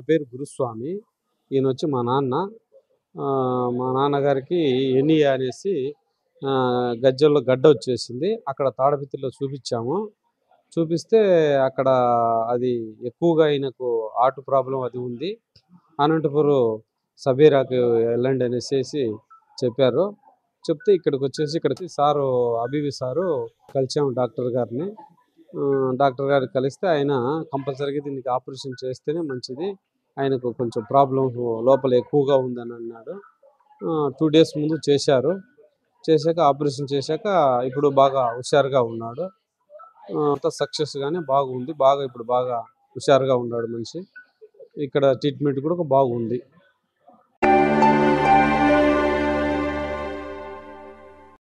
పేరు గురుస్వామి ఈయన వచ్చి మా నాన్న ఆ, మా నాన్నగారికి ఎనియా అనేసి ఆ, గజ్జల్లో గడ్డ వచ్చేసింది అక్కడ తాడపిత్తిలో చూపించాము చూపిస్తే అక్కడ అది ఎక్కువగా ఆయనకు ఆర్ట్ ప్రాబ్లం అది ఉంది అనంతపురం సబీరాకి వెళ్ళండి అనేసి చెప్పారు చెప్తే ఇక్కడికి వచ్చేసి ఇక్కడికి సారు అబీవి సారు కలిసాము డాక్టర్ గారిని ఆ, డాక్టర్ గారికి కలిస్తే ఆయన కంపల్సరీగా దీనికి ఆపరేషన్ చేస్తేనే మంచిది ఆయనకు కొంచెం ప్రాబ్లం లోపల ఎక్కువగా ఉందని అన్నాడు టూ డేస్ ముందు చేశారు చేశాక ఆపరేషన్ చేశాక ఇప్పుడు బాగా హుషారుగా ఉన్నాడు ఆ, అంతా సక్సెస్ గానే బాగుంది బాగా ఇప్పుడు బాగా హుషారుగా ఉన్నాడు మనిషి ఇక్కడ ట్రీట్మెంట్ కూడా బాగుంది